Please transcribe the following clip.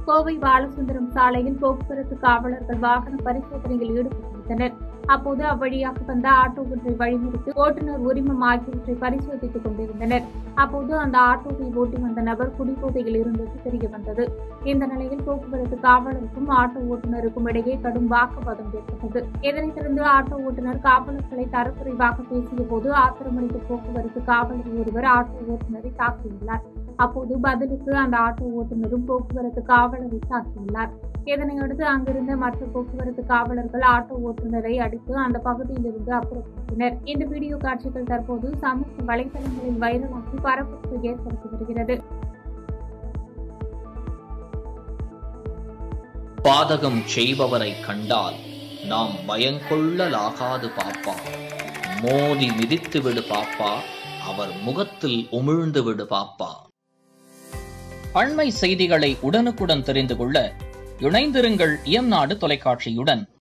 கோவை பாலசுந்தரம் சாலையில் போக்குவரத்து காவலர்கள் வாகன பரிசோதனையில் ஈடுபட்டிருந்தனர் அப்போது அவ்வழியாக வந்த ஆட்டோ ஒன்றை வழிமறித்து ஓட்டுநர் உரிமம் ஆகியவற்றை பரிசோதித்துக் கொண்டிருந்தனர் அப்போது அந்த ஆட்டோவை ஓட்டி வந்த நபர் குடிபோதையில் இருந்தது தெரிய வந்தது இந்த நிலையில் போக்குவரத்து காவலருக்கும் ஆட்டோ ஓட்டுநருக்கும் இடையே கடும் வாக்குவாதம் ஏற்பட்டது இதனைத் தொடர்ந்து ஆட்டோ ஓட்டுநர் காவலர்களை தரக்குறைவாக பேசிய போது ஆத்திரமடைந்த போக்குவரத்து காவலர் ஒருவர் ஆட்டோ ஓட்டுநரை தாக்கியுள்ளார் அப்போது பதிலுக்கு அந்த ஆட்டோ ஓட்டுநரும் போக்குவரத்து காவலரை தாக்கியுள்ளார் இதனையடுத்து அங்கிருந்த மற்ற போக்குவரத்து காவலர்கள் ஆட்டோ ஓட்டுநரை அடித்து அந்த பகுதியிலிருந்து அப்புறப்படுத்தினர் இந்த வீடியோ காட்சிகள் தற்போது சமூக வலைதளங்களில் வைரலாகி பரபரப்பு ஏற்படுத்தி வருகிறது பாதகம் செய்பவரை கண்டால் நாம் பயங்கொள்ளலாகாது பாப்பா மோதி மிதித்து விடு பாப்பா அவர் முகத்தில் உமிழ்ந்து விடு பாப்பா அண்மை செய்திகளை உடனுக்குடன் தெரிந்து கொள்ள இணைந்திருங்கள் இயம்நாடு தொலைக்காட்சியுடன்